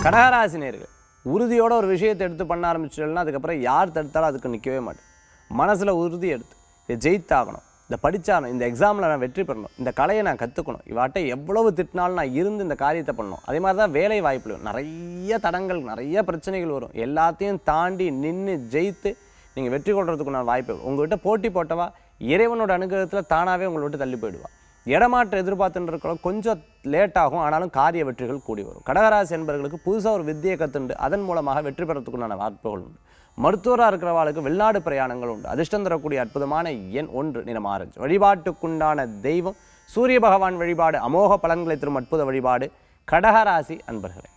கடகராசி நேர்கள் உறுதியோட ஒரு விஷயத்தை எடுத்து பண்ண ஆரம்பிச்சிட்டோம்னா அதுக்கப்புறம் யார் தடுத்தாலும் அதுக்கு நிற்கவே மாட்டேன் மனசில் உறுதி எடுத்து இதை ஜெயித்தாகணும் இந்த படித்தாகணும் இந்த எக்ஸாமில் நான் வெற்றி பெறணும் இந்த கலையை நான் கற்றுக்கணும் இவாட்டை எவ்வளவு திட்டினாலும் நான் இருந்து இந்த காரியத்தை பண்ணணும் அதே மாதிரி தான் வேலை வாய்ப்புல நிறைய தடங்கள் நிறைய பிரச்சனைகள் வரும் எல்லாத்தையும் தாண்டி நின்று ஜெயித்து நீங்கள் வெற்றி கொள்றதுக்குண்டான வாய்ப்பு வரும். உங்ககிட்ட போட்டி போட்டவா இறைவனோட அனுகிரகத்தில் தானாகவே உங்களை விட்டு தள்ளி போயிடுவா இடமாற்றம் எதிர்பார்த்துட்டு இருக்கிறோம் கொஞ்சம் லேட் ஆகும் ஆனாலும் காரிய வெற்றிகள் கூடி வரும் கடகராசி என்பவர்களுக்கு புதுசாக ஒரு வித்தியை கற்றுண்டு அதன் மூலமாக வெற்றி பெறத்துக்குண்டான வாய்ப்புகள் உண்டு மருத்துவராக இருக்கிறவாளுக்கு வெளிநாடு பிரயாணங்கள் உண்டு அதிர்ஷ்டம் தரக்கூடிய அற்புதமான எண் ஒன்று நிறம் ஆரஞ்சு வழிபாட்டுக்குண்டான தெய்வம் சூரிய பகவான் வழிபாடு அமோக பலன்களை தரும் அற்புத வழிபாடு கடகராசி அன்பர்களே